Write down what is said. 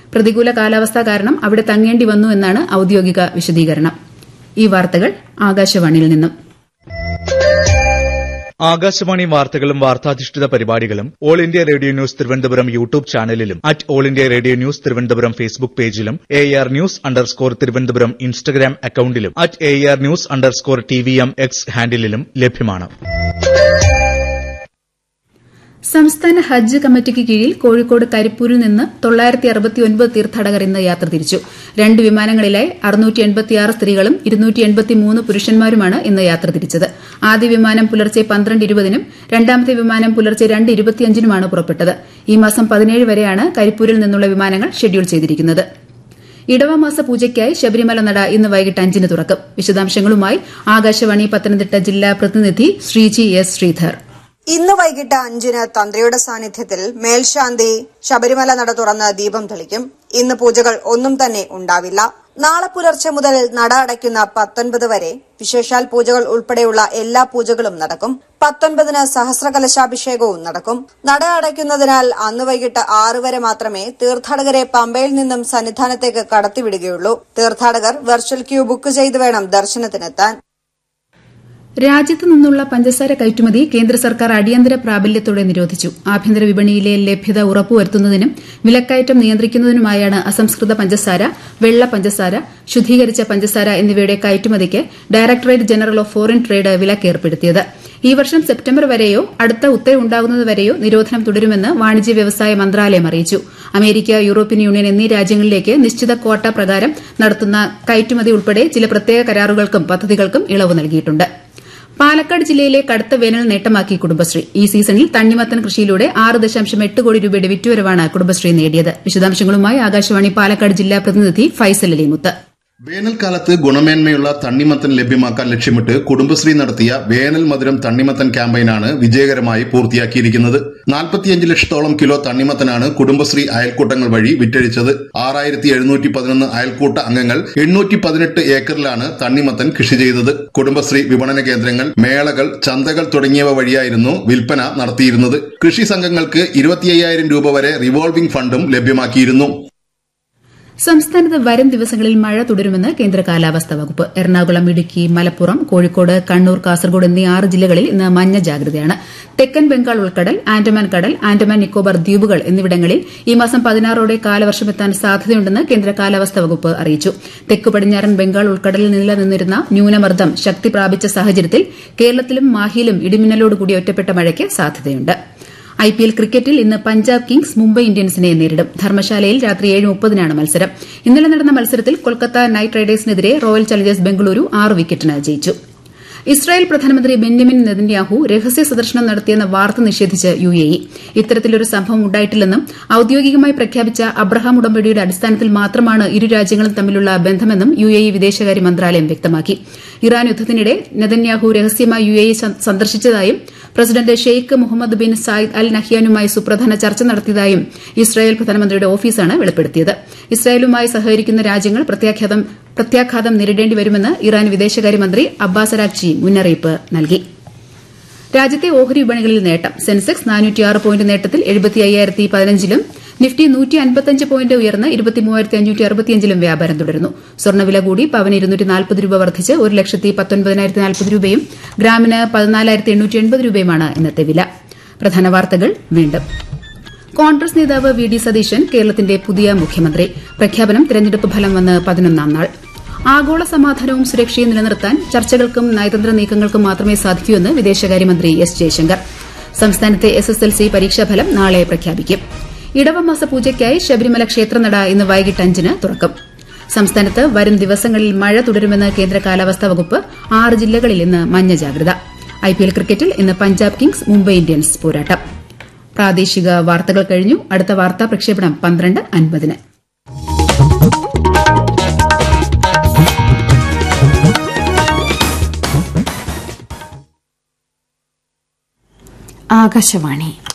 പ്രതികൂല കാലാവസ്ഥ കാരണം അവിടെ തങ്ങേണ്ടി വന്നു എന്നാണ് ഔദ്യോഗിക വിശദീകരണം ഈ വാർത്തകൾ ആകാശവാണിയിൽ നിന്നും ആകാശവാണി വാർത്തകളും വാർത്താധിഷ്ഠിത പരിപാടികളും all India radio news Thiruvananthapuram YouTube ചാനലിലും at all India radio news Thiruvananthapuram Facebook പേജിലും A R news underscore Thiruvananthapuram Instagram അക്കൌണ്ടിലും at A R news underscore T V M X ഹാൻഡിലും ലഭ്യമാണ് സംസ്ഥാന ഹജ്ജ് കമ്മിറ്റിക്ക് കീഴിൽ കോഴിക്കോട് കരിപ്പൂരിൽ നിന്ന് തൊള്ളായിരത്തി അറുപത്തിയൊൻപത് തീർത്ഥാടകർ ഇന്ന് യാത്ര തിരിച്ചു രണ്ട് വിമാനങ്ങളിലായി അറുന്നൂറ്റി എൺപത്തിയാറ് സ്ത്രീകളും ഇരുന്നൂറ്റി എൺപത്തിമൂന്ന് പുരുഷന്മാരുമാണ് ഇന്ന് യാത്ര തിരിച്ചത് ആദ്യ വിമാനം പുലർച്ചെ പന്ത്രണ്ട് ഇരുപതിനും രണ്ടാമത്തെ വിമാനം പുലർച്ചെ രണ്ട് ഇരുപത്തിയഞ്ചിനുമാണ് പുറപ്പെട്ടത് ഈ മാസം പതിനേഴ് വരെയാണ് കരിപ്പൂരിൽ നിന്നുള്ള വിമാനങ്ങൾ ഷെഡ്യൂൾ ചെയ്തിരിക്കുന്നത് ഇടവമാസ പൂജയ്ക്കായി ശബരിമല നട ഇന്ന് വൈകിട്ട് അഞ്ചിന് തുറക്കും വിശദാംശങ്ങളുമായി ആകാശവാണി പത്തനംതിട്ട ജില്ലാ പ്രതിനിധി ശ്രീജി എസ് ശ്രീധർ ഇന്ന് വൈകിട്ട് അഞ്ചിന് തന്ത്രിയുടെ സാന്നിധ്യത്തിൽ മേൽശാന്തി ശബരിമല നട തുറന്ന് ദീപം തെളിക്കും ഇന്ന് പൂജകൾ ഒന്നും തന്നെ ഉണ്ടാവില്ല നാളെ പുലർച്ചെ മുതൽ നട അടയ്ക്കുന്ന പത്തൊൻപത് വരെ വിശേഷാൽ പൂജകൾ ഉൾപ്പെടെയുള്ള എല്ലാ പൂജകളും നടക്കും പത്തൊൻപതിന് സഹസ്രകലശാഭിഷേകവും നടക്കും നട അടയ്ക്കുന്നതിനാൽ അന്ന് വൈകിട്ട് ആറ് വരെ മാത്രമേ തീർത്ഥാടകരെ പമ്പയിൽ നിന്നും സന്നിധാനത്തേക്ക് കടത്തിവിടുകയുള്ളൂ തീർത്ഥാടകർ വെർച്വൽ ക്യൂ ബുക്ക് ചെയ്ത് വേണം ദർശനത്തിനെത്താൻ രാജ്യത്ത് നിന്നുള്ള പഞ്ചസാര കയറ്റുമതി കേന്ദ്ര സർക്കാർ അടിയന്തര പ്രാബല്യത്തോടെ നിരോധിച്ചു ആഭ്യന്തര വിപണിയിലെ ലഭ്യത ഉറപ്പുവരുത്തുന്നതിനും വിലക്കയറ്റം നിയന്ത്രിക്കുന്നതിനുമായാണ് അസംസ്കൃത പഞ്ചസാര വെള്ള പഞ്ചസാര ശുദ്ധീകരിച്ച പഞ്ചസാര എന്നിവയുടെ കയറ്റുമതിക്ക് directorate general of foreign trade വിലക്കേർപ്പെടുത്തിയത് ഈ വർഷം സെപ്റ്റംബർ വരെയോ അടുത്ത ഉത്തരവുണ്ടാകുന്നതുവരെയോ നിരോധനം തുടരുമെന്ന് വാണിജ്യ വ്യവസായ മന്ത്രാലയം അറിയിച്ചു അമേരിക്ക യൂറോപ്യൻ യൂണിയൻ എന്നീ രാജ്യങ്ങളിലേക്ക് നിശ്ചിത ക്വാട്ട പ്രകാരം നടത്തുന്ന കയറ്റുമതി ഉൾപ്പെടെ ചില പ്രത്യേക കരാറുകൾക്കും പദ്ധതികൾക്കും ഇളവ് നൽകിയിട്ടുണ്ട് പാലക്കാട് ജില്ലയിലെ കടുത്ത വേനൽ നേട്ടമാക്കി കുടുംബശ്രീ ഈ സീസണിൽ തണ്ണിമത്തൻ കൃഷിയിലൂടെ ആറ് ദശാംശം എട്ട് കോടി രൂപയുടെ വിറ്റുവരവാണ് കുടുംബശ്രീ നേടിയത് വിശദാംശങ്ങളുമായി ആകാശവാണി പാലക്കാട് ജില്ലാ പ്രതിനിധി ഫൈസൽ അലിമുത്ത് വേനൽക്കാലത്ത് ഗുണമേന്മയുള്ള തണ്ണിമത്തൻ ലഭ്യമാക്കാൻ ലക്ഷ്യമിട്ട് കുടുംബശ്രീ നടത്തിയ വേനൽ മധുരം തണ്ണിമത്തൻ ക്യാമ്പയിനാണ് വിജയകരമായി പൂർത്തിയാക്കിയിരിക്കുന്നത് നാൽപ്പത്തിയഞ്ച് ലക്ഷത്തോളം കിലോ തണ്ണിമത്തനാണ് കുടുംബശ്രീ അയൽക്കൂട്ടങ്ങൾ വഴി വിറ്റഴിച്ചത് ആറായിരത്തി എഴുന്നൂറ്റി പതിനൊന്ന് അയൽക്കൂട്ട അംഗങ്ങൾ എണ്ണൂറ്റി പതിനെട്ട് ഏക്കറിലാണ് തണ്ണിമത്തൻ കൃഷി ചെയ്തത് കുടുംബശ്രീ വിപണന കേന്ദ്രങ്ങൾ മേളകൾ ചന്തകൾ തുടങ്ങിയവ വഴിയായിരുന്നു വിൽപ്പന നടത്തിയിരുന്നത് കൃഷി സംഘങ്ങൾക്ക് ഇരുപത്തിയ്യായിരം രൂപ വരെ റിവോൾവിംഗ് ഫണ്ടും ലഭ്യമാക്കിയിരുന്നു സംസ്ഥാനത്ത് വരും ദിവസങ്ങളിൽ മഴ തുടരുമെന്ന് കേന്ദ്ര കാലാവസ്ഥാ വകുപ്പ് എറണാകുളം ഇടുക്കി മലപ്പുറം കോഴിക്കോട് കണ്ണൂർ കാസർഗോഡ് എന്നീ ആറ് ജില്ലകളിൽ ഇന്ന് മഞ്ഞ ജാഗ്രതയാണ് തെക്കൻ ബംഗാൾ ഉൾക്കടൽ ആൻഡമാൻ കടൽ ആൻഡമാൻ നിക്കോബാർ ദ്വീപുകൾ എന്നിവിടങ്ങളിൽ ഈ മാസം പതിനാറോടെ കാലവർഷമെത്താൻ സാധ്യതയുണ്ടെന്ന് കേന്ദ്ര കാലാവസ്ഥാ വകുപ്പ് അറിയിച്ചു തെക്കു പടിഞ്ഞാറൻ ബംഗാൾ ഉൾക്കടലിൽ നിലനിന്നിരുന്ന ന്യൂനമർദ്ദം ശക്തി പ്രാപിച്ച സാഹചര്യത്തിൽ കേരളത്തിലും മാഹിയിലും ഇടിമിന്നലോടുകൂടി ഒറ്റപ്പെട്ട മഴയ്ക്ക് സാധ്യതയുണ്ട് ഐപിഎൽ ക്രിക്കറ്റിൽ ഇന്ന് പഞ്ചാബ് കിങ്സ് മുംബൈ ഇന്ത്യൻസിനെ നേരിടും ധർമ്മശാലയിൽ രാത്രി ഏഴ് മുപ്പതിനാണ് മത്സരം ഇന്നലെ നടന്ന മത്സരത്തിൽ കൊൽക്കത്ത നൈറ്റ് റൈഡേഴ്സിനെതിരെ റോയൽ ചലഞ്ചേഴ്സ് ബംഗളൂരു ആറ് വിക്കറ്റിന് ജയിച്ചു ഇസ്രായേൽ പ്രധാനമന്ത്രി ബെന്യമിൻ നെതന്യാഹു രഹസ്യ സന്ദർശനം നടത്തിയെന്ന വാർത്ത നിഷേധിച്ച് യു എ ഇ ഇത്തരത്തിലൊരു സംഭവം ഉണ്ടായിട്ടില്ലെന്നും ഔദ്യോഗികമായി പ്രഖ്യാപിച്ച അബ്രഹാം ഉടമ്പടിയുടെ അടിസ്ഥാനത്തിൽ മാത്രമാണ് ഇരു രാജ്യങ്ങളും തമ്മിലുള്ള ബന്ധമെന്നും യു എ ഇ വിദേശകാര്യ മന്ത്രാലയം വ്യക്തമാക്കി ഇറാൻ യുദ്ധത്തിനിടെ നെതന്യാഹു രഹസ്യമായി യു എ ഇ സന്ദർശിച്ചതായും president Sheikh Mohammed bin Zayed al നഹ്യാനുമായി സുപ്രധാന ചർച്ച നടത്തിയതായും ഇസ്രായേൽ പ്രധാനമന്ത്രിയുടെ ഓഫീസാണ് വെളിപ്പെടുത്തിയത് ഇസ്രായേലുമായി സഹകരിക്കുന്ന രാജ്യങ്ങൾ പ്രത്യാഘാതം നേരിടേണ്ടി വരുമെന്ന് ഇറാൻ വിദേശകാര്യമന്ത്രി അബ്ബാസ് അരാക്ചി മുന്നറിയിപ്പ് നൽകി രാജ്യത്തെ ഓഹരി വിപണികളിൽ നേട്ടം സെൻസെക്സ് നാനൂറ്റിയാറ് പോയിന്റ് നേട്ടത്തിൽ എഴുപത്തി അയ്യായിരത്തി പതിനഞ്ചിലും നിഫ്റ്റി നൂറ്റി അൻപത്തഞ്ച് പോയിന്റ് ഉയർന്ന് ഇരുപത്തിമൂവായിരത്തി അഞ്ഞൂറ്റി അറുപത്തിയഞ്ചിലും വ്യാപാരം തുടരുന്നു സ്വർണ്ണവില കൂടി പവന് ഇരുന്നൂറ്റി നാൽപ്പത് രൂപ വർദ്ധിച്ച് ഒരു ലക്ഷത്തി പത്തൊൻപതിനായിരത്തി നാൽപ്പത് രൂപയും ഗ്രാമിന് പതിനാലായിരത്തി എണ്ണൂറ്റി എൺപത് രൂപയുമാണ് ഇന്നത്തെ വില പ്രധാന വാർത്തകൾ വീണ്ടും കോൺഗ്രസ് നേതാവ് വി ഡി സതീശൻ കേരളത്തിന്റെ പുതിയ മുഖ്യമന്ത്രി പ്രഖ്യാപനം തെരഞ്ഞെടുപ്പ് ഫലം വന്ന് പതിനൊന്നാം നാൾ ആഗോള സമാധാനവും സുരക്ഷയും നിലനിർത്താൻ ചർച്ചകൾക്കും നയതന്ത്ര നീക്കങ്ങൾക്കും മാത്രമേ സാധിക്കൂ എന്ന് വിദേശകാര്യമന്ത്രി എസ് ജയശങ്കർ സംസ്ഥാനത്തെ എസ് എസ് എൽ സി പരീക്ഷാഫലം നാളെ പ്രഖ്യാപിക്കും ഇടവമാസ പൂജയ്ക്കായി ശബരിമല ക്ഷേത്രനട ഇന്ന് വൈകിട്ട് അഞ്ചിന് തുറക്കും സംസ്ഥാനത്ത് വരും ദിവസങ്ങളിൽ മഴ തുടരുമെന്ന് കേന്ദ്ര കാലാവസ്ഥാ വകുപ്പ് ആറ് ജില്ലകളിൽ ഇന്ന് മഞ്ഞ ജാഗ്രത ഐപിഎൽ ക്രിക്കറ്റിൽ ഇന്ന് പഞ്ചാബ് കിങ്സ് മുംബൈ ഇന്ത്യൻസ് പോരാട്ടം പ്രാദേശിക വാർത്തകൾ കഴിഞ്ഞു അടുത്ത വാർത്താ പ്രക്ഷേപണം പന്ത്രണ്ട് അൻപതിന് ആകാശവാണി